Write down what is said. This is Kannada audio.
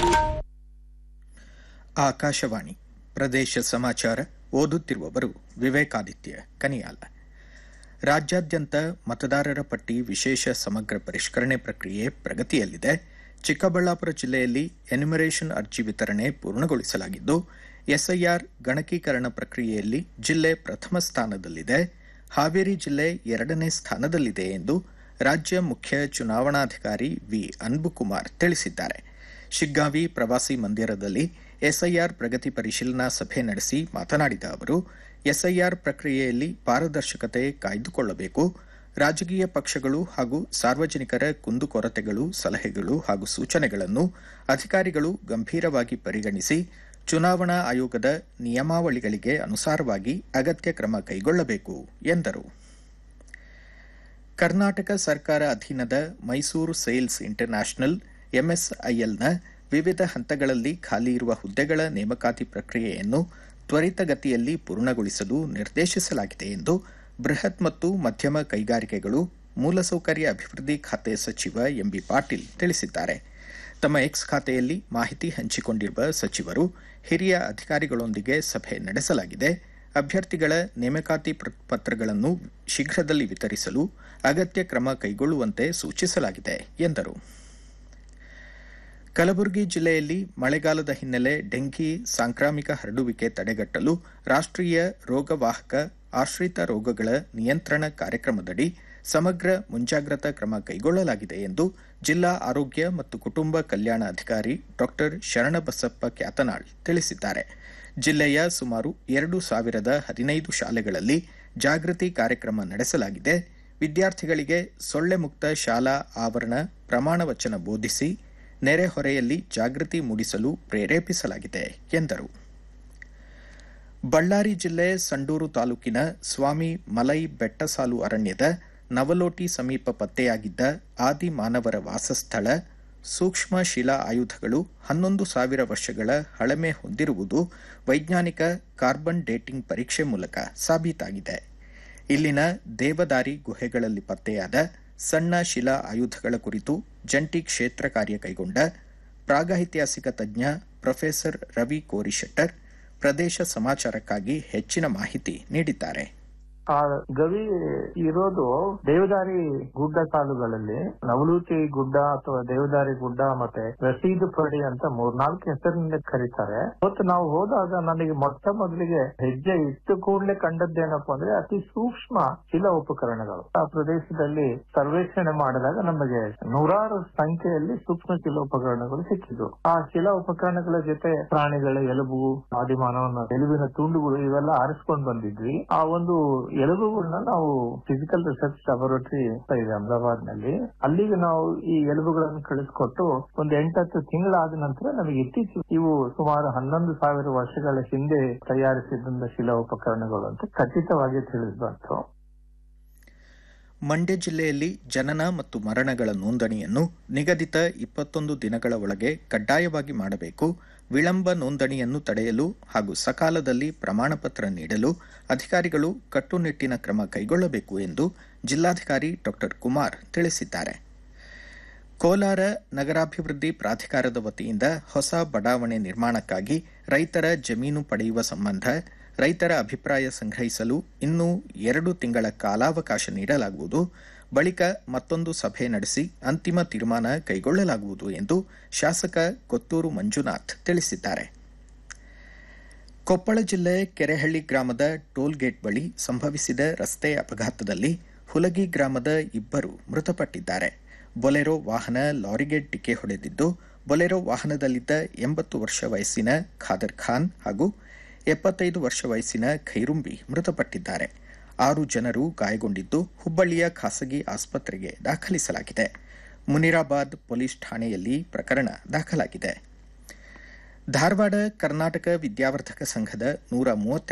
ಆಕಾಶವಾಣಿ ಪ್ರದೇಶ ಸಮಾಚಾರ ಓದುತ್ತಿರುವವರು ವಿವೇಕಾದಿತ್ಯ ಕನಿಯಾಲ ರಾಜ್ಯಾದ್ಯಂತ ಮತದಾರರ ಪಟ್ಟಿ ವಿಶೇಷ ಸಮಗ್ರ ಪರಿಷ್ಕರಣೆ ಪ್ರಕ್ರಿಯೆ ಪ್ರಗತಿಯಲ್ಲಿದೆ ಚಿಕ್ಕಬಳ್ಳಾಪುರ ಜಿಲ್ಲೆಯಲ್ಲಿ ಎನ್ಯುಮರೇಷನ್ ಅರ್ಜಿ ವಿತರಣೆ ಪೂರ್ಣಗೊಳಿಸಲಾಗಿದ್ದು ಎಸ್ಐಆರ್ ಗಣಕೀಕರಣ ಪ್ರಕ್ರಿಯೆಯಲ್ಲಿ ಜಿಲ್ಲೆ ಪ್ರಥಮ ಸ್ಥಾನದಲ್ಲಿದೆ ಹಾವೇರಿ ಜಿಲ್ಲೆ ಎರಡನೇ ಸ್ಥಾನದಲ್ಲಿದೆ ಎಂದು ರಾಜ್ಯ ಮುಖ್ಯ ಚುನಾವಣಾಧಿಕಾರಿ ವಿ ಅನ್ಬುಕುಮಾರ್ ತಿಳಿಸಿದ್ದಾರೆ ಶಿಗ್ಗಾವಿ ಪ್ರವಾಸಿ ಮಂದಿರದಲ್ಲಿ ಎಸ್ಐಆರ್ ಪ್ರಗತಿ ಪರಿಶೀಲನಾ ಸಭೆ ನಡೆಸಿ ಮಾತನಾಡಿದ ಅವರು ಎಸ್ಐಆರ್ ಪ್ರಕ್ರಿಯೆಯಲ್ಲಿ ಪಾರದರ್ಶಕತೆ ಕಾಯ್ದುಕೊಳ್ಳಬೇಕು ರಾಜಕೀಯ ಪಕ್ಷಗಳು ಹಾಗೂ ಸಾರ್ವಜನಿಕರ ಕುಂದುಕೊರತೆಗಳು ಸಲಹೆಗಳು ಹಾಗೂ ಸೂಚನೆಗಳನ್ನು ಅಧಿಕಾರಿಗಳು ಗಂಭೀರವಾಗಿ ಪರಿಗಣಿಸಿ ಚುನಾವಣಾ ಆಯೋಗದ ನಿಯಮಾವಳಿಗಳಿಗೆ ಅನುಸಾರವಾಗಿ ಅಗತ್ಯ ಕ್ರಮ ಕೈಗೊಳ್ಳಬೇಕು ಎಂದರು ಕರ್ನಾಟಕ ಸರ್ಕಾರ ಅಧೀನದ ಮೈಸೂರು ಸೇಲ್ಸ್ ಇಂಟರ್ನ್ಯಾಷನಲ್ ಎಂಎಸ್ಐಎಲ್ನ ವಿವಿಧ ಹಂತಗಳಲ್ಲಿ ಖಾಲಿ ಇರುವ ಹುದ್ದೆಗಳ ನೇಮಕಾತಿ ಪ್ರಕ್ರಿಯೆಯನ್ನು ತ್ವರಿತಗತಿಯಲ್ಲಿ ಪೂರ್ಣಗೊಳಿಸಲು ನಿರ್ದೇಶಿಸಲಾಗಿದೆ ಎಂದು ಬೃಹತ್ ಮತ್ತು ಮಧ್ಯಮ ಕೈಗಾರಿಕೆಗಳು ಮೂಲಸೌಕರ್ಯ ಅಭಿವೃದ್ಧಿ ಖಾತೆ ಸಚಿವ ಎಂಬಿ ಪಾಟೀಲ್ ತಿಳಿಸಿದ್ದಾರೆ ತಮ್ಮ ಎಕ್ಸ್ ಖಾತೆಯಲ್ಲಿ ಮಾಹಿತಿ ಹಂಚಿಕೊಂಡಿರುವ ಸಚಿವರು ಹಿರಿಯ ಅಧಿಕಾರಿಗಳೊಂದಿಗೆ ಸಭೆ ನಡೆಸಲಾಗಿದೆ ಅಭ್ಯರ್ಥಿಗಳ ನೇಮಕಾತಿ ಪತ್ರಗಳನ್ನು ಶೀಘ್ರದಲ್ಲಿ ವಿತರಿಸಲು ಅಗತ್ಯ ಕ್ರಮ ಕೈಗೊಳ್ಳುವಂತೆ ಸೂಚಿಸಲಾಗಿದೆ ಎಂದರು ಕಲಬುರಗಿ ಜಿಲ್ಲೆಯಲ್ಲಿ ಮಳೆಗಾಲದ ಹಿನ್ನೆಲೆ ಡೆಂಘಿ ಸಾಂಕ್ರಾಮಿಕ ಹರಡುವಿಕೆ ತಡೆಗಟ್ಟಲು ರಾಷ್ಟ್ರೀಯ ರೋಗವಾಹಕ ಆಶ್ರಿತ ರೋಗಗಳ ನಿಯಂತ್ರಣ ಕಾರ್ಯಕ್ರಮದಡಿ ಸಮಗ್ರ ಮುಂಜಾಗ್ರತಾ ಕ್ರಮ ಕೈಗೊಳ್ಳಲಾಗಿದೆ ಎಂದು ಜಿಲ್ಲಾ ಆರೋಗ್ಯ ಮತ್ತು ಕುಟುಂಬ ಕಲ್ಯಾಣ ಅಧಿಕಾರಿ ಡಾ ಶರಣಬಸಪ್ಪ ಕ್ಯಾತನಾಳ್ ತಿಳಿಸಿದ್ದಾರೆ ಜಿಲ್ಲೆಯ ಸುಮಾರು ಎರಡು ಸಾವಿರದ ಹದಿನೈದು ಶಾಲೆಗಳಲ್ಲಿ ಜಾಗೃತಿ ಕಾರ್ಯಕ್ರಮ ನಡೆಸಲಾಗಿದೆ ವಿದ್ಯಾರ್ಥಿಗಳಿಗೆ ಸೊಳ್ಳೆ ಮುಕ್ತ ಶಾಲಾ ಆವರಣ ಪ್ರಮಾಣ ವಚನ ಬೋಧಿಸಿ ನೆರೆಹೊರೆಯಲ್ಲಿ ಜಾಗೃತಿ ಮೂಡಿಸಲು ಪ್ರೇರೇಪಿಸಲಾಗಿದೆ ಎಂದರು ಬಳ್ಳಾರಿ ಜಿಲ್ಲೆ ಸಂಡೂರು ತಾಲೂಕಿನ ಸ್ವಾಮಿ ಮಲೈ ಬೆಟ್ಟಸಾಲು ಅರಣ್ಯದ ನವಲೋಟಿ ಸಮೀಪ ಪತ್ತೆಯಾಗಿದ್ದ ಆದಿ ಮಾನವರ ವಾಸಸ್ಥಳ ಸೂಕ್ಷ್ಮ ಶಿಲಾ ಆಯುಧಗಳು ಹನ್ನೊಂದು ಸಾವಿರ ವರ್ಷಗಳ ಹಳಮೆ ಹೊಂದಿರುವುದು ವೈಜ್ಞಾನಿಕ ಕಾರ್ಬನ್ ಡೇಟಿಂಗ್ ಪರೀಕ್ಷೆ ಮೂಲಕ ಸಾಬೀತಾಗಿದೆ ಇಲ್ಲಿನ ದೇವದಾರಿ ಗುಹೆಗಳಲ್ಲಿ ಪತ್ತೆಯಾದ ಸಣ್ಣ ಶಿಲಾ ಆಯುಧಗಳ ಕುರಿತು ಜಂಟಿ ಕ್ಷೇತ್ರ ಕಾರ್ಯ ಕೈಗೊಂಡ ಪ್ರಾಗೈತಿಹಾಸಿಕ ತಜ್ಞ ಪ್ರೊಫೆಸರ್ ರವಿ ಕೋರಿಶೆಟ್ಟರ್ ಪ್ರದೇಶ ಸಮಾಚಾರಕ್ಕಾಗಿ ಹೆಚ್ಚಿನ ಮಾಹಿತಿ ನೀಡಿದ್ದಾರೆ ಆ ಗವಿ ಇರೋದು ದೇವದಾರಿ ಗುಡ್ಡ ಸಾಲುಗಳಲ್ಲಿ ನವಲೂತಿ ಗುಡ್ಡ ಅಥವಾ ದೇವದಾರಿ ಗುಡ್ಡ ಮತ್ತೆ ರಸೀದು ಪಡಿ ಅಂತ ಮೂರ್ನಾಲ್ಕು ಹೆಸರಿನಿಂದ ಕರೀತಾರೆ ಮತ್ತು ನಾವು ಹೋದಾಗ ನನಗೆ ಮೊಟ್ಟ ಮೊದಲಿಗೆ ಹೆಜ್ಜೆ ಇಟ್ಟು ಕೂಡಲೇ ಕಂಡದ್ದೇನಪ್ಪ ಅಂದ್ರೆ ಅತಿ ಸೂಕ್ಷ್ಮ ಶಿಲಾ ಉಪಕರಣಗಳು ಆ ಪ್ರದೇಶದಲ್ಲಿ ಸರ್ವೇಕ್ಷಣೆ ಮಾಡಿದಾಗ ನಮಗೆ ನೂರಾರು ಸಂಖ್ಯೆಯಲ್ಲಿ ಸೂಕ್ಷ್ಮ ಶಿಲಾ ಉಪಕರಣಗಳು ಸಿಕ್ಕಿದ್ವು ಆ ಶಿಲಾ ಉಪಕರಣಗಳ ಜೊತೆ ಪ್ರಾಣಿಗಳ ಎಲುಬು ಆದಿಮಾನವನ ಎಲುಬಿನ ತುಂಡುಗಳು ಇವೆಲ್ಲ ಆರಿಸ್ಕೊಂಡು ಬಂದಿದ್ವಿ ಆ ಒಂದು ಎಲುಬುಗಳನ್ನ ನಾವು ಫಿಸಿಕಲ್ ರಿಸರ್ಚ್ ಲ್ಯಾಬೊರೇಟರಿ ಇದೆ ಅಹಮದಾಬಾದ್ ನಲ್ಲಿ ಅಲ್ಲಿಗೆ ನಾವು ಈ ಎಲುಬುಗಳನ್ನು ಕಳಿಸ್ಕೊಟ್ಟು ಒಂದು ಎಂಟತ್ತು ತಿಂಗಳಾದ ನಂತರ ನಮಗೆ ಇತ್ತೀಚೆಗೆ ಇವು ಸುಮಾರು ಹನ್ನೊಂದು ಸಾವಿರ ವರ್ಷಗಳ ಹಿಂದೆ ತಯಾರಿಸಿದಂತ ಶಿಲಾ ಉಪಕರಣಗಳು ಅಂತ ಖಚಿತವಾಗಿ ತಿಳಿದು ಬಂತು ಮಂಡ್ಯ ಜಿಲ್ಲೆಯಲ್ಲಿ ಜನನ ಮತ್ತು ಮರಣಗಳ ನೋಂದಣಿಯನ್ನು ನಿಗದಿತ ಇಪ್ಪತ್ತೊಂದು ದಿನಗಳ ಒಳಗೆ ಕಡ್ಡಾಯವಾಗಿ ಮಾಡಬೇಕು ವಿಳಂಬ ನೋಂದಣಿಯನ್ನು ತಡೆಯಲು ಹಾಗೂ ಸಕಾಲದಲ್ಲಿ ಪ್ರಮಾಣಪತ್ರ ನೀಡಲು ಅಧಿಕಾರಿಗಳು ಕಟ್ಟುನಿಟ್ಟಿನ ಕ್ರಮ ಕೈಗೊಳ್ಳಬೇಕು ಎಂದು ಜಿಲ್ಲಾಧಿಕಾರಿ ಡಾ ಕುಮಾರ್ ತಿಳಿಸಿದ್ದಾರೆ ಕೋಲಾರ ನಗರಾಭಿವೃದ್ಧಿ ಪ್ರಾಧಿಕಾರದ ವತಿಯಿಂದ ಹೊಸ ಬಡಾವಣೆ ನಿರ್ಮಾಣಕ್ಕಾಗಿ ರೈತರ ಜಮೀನು ಪಡೆಯುವ ಸಂಬಂಧ ರೈತರ ಅಭಿಪ್ರಾಯ ಸಂಗ್ರಹಿಸಲು ಇನ್ನೂ ಎರಡು ತಿಂಗಳ ಕಾಲಾವಕಾಶ ನೀಡಲಾಗುವುದು ಬಳಿಕ ಮತ್ತೊಂದು ಸಭೆ ನಡೆಸಿ ಅಂತಿಮ ತೀರ್ಮಾನ ಕೈಗೊಳ್ಳಲಾಗುವುದು ಎಂದು ಶಾಸಕ ಕೊತ್ತೂರು ಮಂಜುನಾಥ್ ತಿಳಿಸಿದ್ದಾರೆ ಕೊಪ್ಪಳ ಜಿಲ್ಲೆ ಕೆರೆಹಳ್ಳಿ ಗ್ರಾಮದ ಟೋಲ್ಗೇಟ್ ಬಳಿ ಸಂಭವಿಸಿದ ರಸ್ತೆ ಅಪಘಾತದಲ್ಲಿ ಹುಲಗಿ ಗ್ರಾಮದ ಇಬ್ಬರು ಮೃತಪಟ್ಟಿದ್ದಾರೆ ಬೊಲೆರೋ ವಾಹನ ಲಾರಿಗೆ ಡಿಕ್ಕೆ ಹೊಡೆದಿದ್ದು ಬೊಲೆರೋ ವಾಹನದಲ್ಲಿದ್ದ ಎಂಬತ್ತು ವರ್ಷ ವಯಸ್ಸಿನ ಖಾದರ್ ಖಾನ್ ಹಾಗೂ ಎಪ್ಪತ್ತೈದು ವರ್ಷ ವಯಸ್ಸಿನ ಖೈರುಂಬಿ ಮೃತಪಟ್ಟಿದ್ದಾರೆ ಆರು ಜನರು ಗಾಯಗೊಂಡಿದ್ದು ಹುಬ್ಬಳ್ಳಿಯ ಖಾಸಗಿ ಆಸ್ಪತ್ರೆಗೆ ದಾಖಲಿಸಲಾಗಿದೆ ಮುನಿರಾಬಾದ್ ಪೊಲೀಸ್ ಠಾಣೆಯಲ್ಲಿ ಪ್ರಕರಣ ದಾಖಲಾಗಿದೆ ಧಾರವಾಡ ಕರ್ನಾಟಕ ವಿದ್ಯಾವರ್ಧಕ ಸಂಘದ ನೂರ